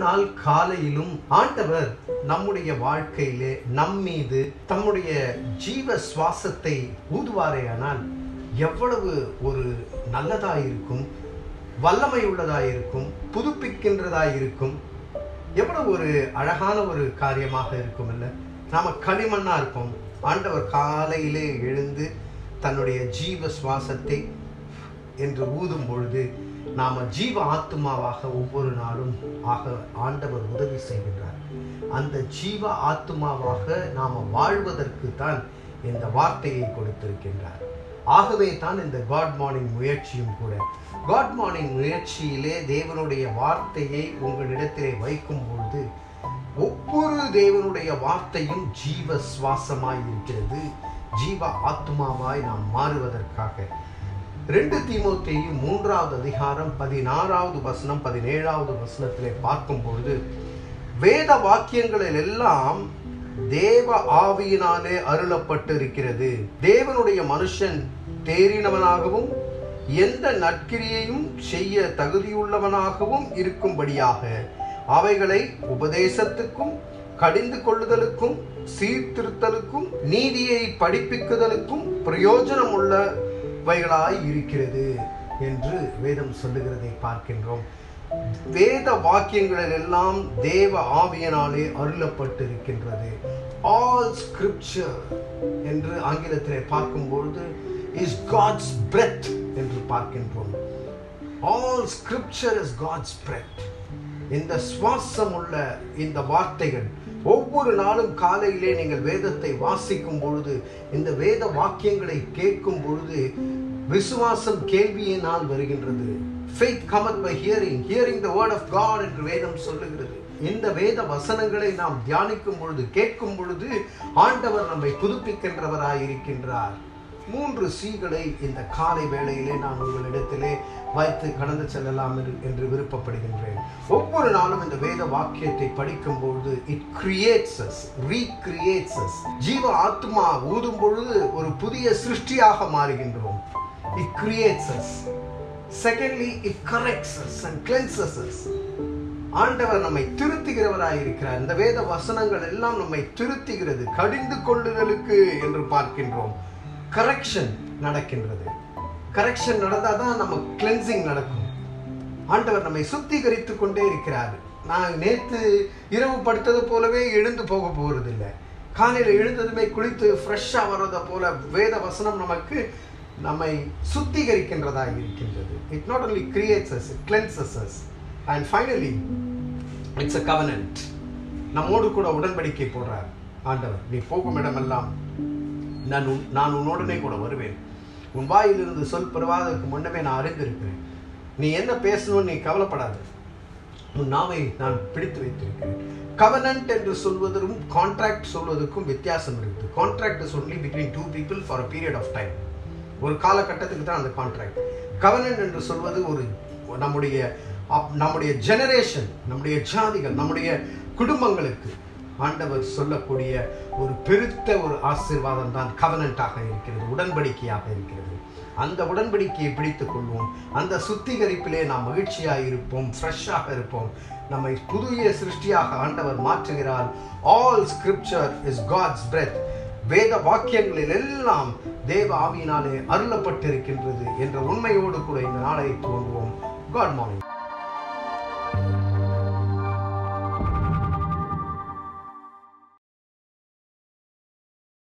நாள் காலையிலும் ஆண்டவர் நம்முடைய வாழ்க்கையிலே நம் மீது தம்முடைய ஜீவ சுவாசத்தை ஊதுவாரேயானால் எவ்வளவு ஒரு நல்லதாயிருக்கும் வல்லமை உள்ளதாயிருக்கும் புதுப்பிக்கின்றதாயிருக்கும் எவ்வளவு ஒரு அழகான ஒரு காரியமாக இருக்கும் இல்ல நாம களிமண்ணா இருப்போம் ஆண்டவர் காலையிலே எழுந்து தன்னுடைய ஜீவ சுவாசத்தை என்று ஊதும் பொழுது நாம ஜீவ ஆத்துமாவாக ஒவ்வொரு நாளும் ஆக ஆண்டவர் உதவி செய்கின்றார் அந்த ஜீவ ஆத்துமாவாக நாம வாழ்வதற்கு தான் இந்த வார்த்தையை கொடுத்திருக்கின்றார் ஆகவே தான் இந்த காட் மார்னிங் முயற்சியும் கூட காட் மார்னிங் முயற்சியிலே தேவனுடைய வார்த்தையை உங்களிடத்திலே வைக்கும் பொழுது ஒவ்வொரு தேவனுடைய வார்த்தையும் ஜீவ சுவாசமாய் இருக்கிறது ஜீவ ஆத்மாவாய் நாம் மாறுவதற்காக ரெண்டு தீமோத்தேயு மூன்றாவது அதிகாரம் பதினாறாவது வசனம் பதினேழாவது வசனத்திலே பார்க்கும் பொழுது வேத வாக்கியங்களில் எல்லாம் தேவ ஆவியினாலே அருளப்பட்டு இருக்கிறது தேவனுடைய மனுஷன் தேறினவனாகவும் எந்த நற்கிரியையும் செய்ய தகுதியுள்ளவனாகவும் இருக்கும்படியாக அவைகளை உபதேசத்துக்கும் கடிந்து கொள்ளுதலுக்கும் சீர்திருத்தலுக்கும் நீதியை படிப்பிக்குதலுக்கும் பிரயோஜனம் உள்ளவைகளாய் இருக்கிறது என்று வேதம் சொல்லுகிறதை பார்க்கின்றோம் வேத வாக்கியங்களில் எல்லாம் தேவ ஆவியனாலே அருளப்பட்டிருக்கின்றது ஆல் ஸ்கிரிப்சர் என்று ஆங்கிலத்திலே பார்க்கும் பொழுது இஸ் காட்ஸ் பிரெத் என்று பார்க்கின்றோம் all scripture is God's breath இந்த சுவாசம் உள்ள இந்த வார்த்தைகள் ஒவ்வொரு நாளும் காலையிலே நீங்கள் வேதத்தை வாசிக்கும் பொழுது இந்த வேத வாக்கியங்களை கேட்கும் பொழுது விசுவாசம் கேள்வியினால் வருகின்றது faith cometh by hearing hearing the word of God என்று வேதம் சொல்லுகிறது இந்த வேத வசனங்களை நாம் தியானிக்கும் பொழுது கேட்கும் பொழுது ஆண்டவர் நம்மை புதுப்பிக்கின்றவராய் இருக்கின்றார் மூன்று சீகளை இந்த காலை வேளையிலே நான் உங்களிடத்திலே வைத்து கடந்து செல்லலாம் என்று விருப்பப்படுகின்றேன் ஒவ்வொரு நாளும் இந்த வேத வாக்கியத்தை படிக்கும் பொழுது it creates us recreates us ஜீவ ஆத்மா ஊதும் பொழுது ஒரு புதிய சிருஷ்டியாக மாறுகின்றோம் it creates us secondly it corrects us and cleanses us ஆண்டவர் நம்மை திருத்துகிறவராய் இருக்கிறார் இந்த வேத வசனங்கள் எல்லாம் நம்மை திருத்துகிறது கடிந்து கொள்ளுதலுக்கு என்று பார்க்கின்றோம் கரெக்ஷன் நடக்கின்றது கரெக்ஷன் நடந்தால் தான் நம்ம கிளென்சிங் நடக்கும் ஆண்டவர் நம்மை சுத்திகரித்து கொண்டே இருக்கிறார் நான் நேற்று இரவு படுத்தது போலவே எழுந்து போக போகிறதில்லை காலையில் எழுந்ததுமே குளித்து ஃப்ரெஷ்ஷாக வர்றதை போல வேத வசனம் நமக்கு நம்மை சுத்திகரிக்கின்றதாக இருக்கின்றது it not only creates us it cleanses us and finally it's a covenant நம்மோடு கூட உடன்படிக்கை போடுறார் ஆண்டவர் நீ போகும் இடமெல்லாம் நான் உன் நான் உன்னுடனே கூட வருவேன் உன் வாயிலிருந்து சொல் பெறுவதற்கு முன்னமே நான் அறிந்திருக்கிறேன் நீ என்ன பேசணும்னு நீ கவலைப்படாது உன் நாவை நான் பிடித்து வைத்திருக்கிறேன் கவனன்ட் என்று சொல்வதற்கும் கான்ட்ராக்ட் சொல்வதற்கும் வித்தியாசம் இருக்குது contract is only between two people for a period of time ஒரு காலகட்டத்துக்கு தான் அந்த கான்ட்ராக்ட் கவனன்ட் என்று சொல்வது ஒரு நம்முடைய நம்முடைய ஜெனரேஷன் நம்முடைய ஜாதிகள் நம்முடைய குடும்பங்களுக்கு ஆண்டவர் சொல்லக்கூடிய ஒரு பெருத்த ஒரு ஆசீர்வாதம் தான் கவனண்டாக இருக்கிறது உடன்படிக்கையாக இருக்கிறது அந்த உடன்படிக்கையை பிடித்துக் கொள்வோம் அந்த சுத்திகரிப்பிலே நாம் மகிழ்ச்சியாக இருப்போம் ஃப்ரெஷ்ஷாக இருப்போம் நம்மை புதிய சிருஷ்டியாக ஆண்டவர் மாற்றுகிறார் all scripture is God's breath வேத வாக்கியங்களில் எல்லாம் தேவ ஆவியினாலே அருளப்பட்டிருக்கின்றது என்ற உண்மையோடு கூட இந்த நாளை துவங்குவோம் காட் மார்னிங்